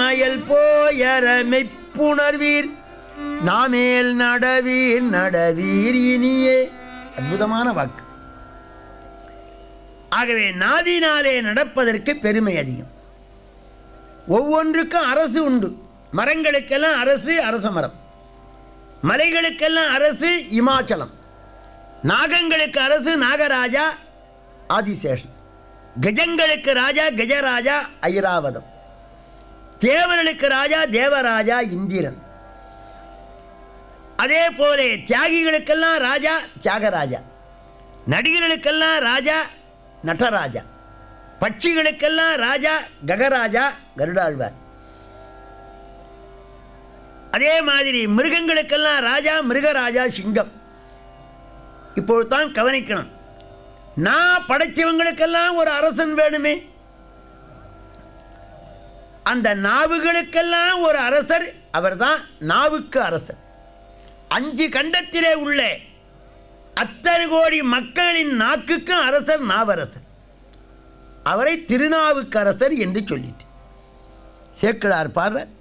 நாயல் போயர மெய்ப்புணர்வீர் நாமேல் நடவீர் நடவீர் இனியே அற்புதமான வாக்கு ஆகவே நாதினாலே நடப்பதற்கு பெருமை அதிகம் ஒவ்வொன்றுக்கும் அரசு உண்டு மரங்களுக்கெல்லாம் அரசு அரச மரம் மலைகளுக்கெல்லாம் அரசு இமாச்சலம் நாகங்களுக்கு அரசு நாகராஜா ஆதிசேஷன் கஜங்களுக்கு ராஜா கஜராஜா ஐராவதம் தேவர்களுக்கு ராஜா தேவராஜா இந்திரன் அதே போல தியாகிகளுக்கெல்லாம் ராஜா தியாகராஜா நடிகர்களுக்கெல்லாம் ராஜா நடராஜா பட்சிகளுக்கெல்லாம் ராஜா ககராஜா கருடாழ்வார் அதே மாதிரி மிருகங்களுக்கெல்லாம் ராஜா மிருகராஜா சிங்கம் இப்பொழுது தான் கவனிக்கணும் நான் படைச்சவங்களுக்கெல்லாம் ஒரு அரசன் வேணுமே அந்த நாவுகளுக்கெல்லாம் ஒரு அரசர் அவர்தான் நாவுக்கு அரசர் அஞ்சு கண்டத்திலே உள்ள அத்தனை கோடி மக்களின் நாக்குக்கும் அரசர் நாவரசர் அவரை திருநாவுக்கரசர் என்று சொல்லிட்டு சேக்கிழார் பாடுற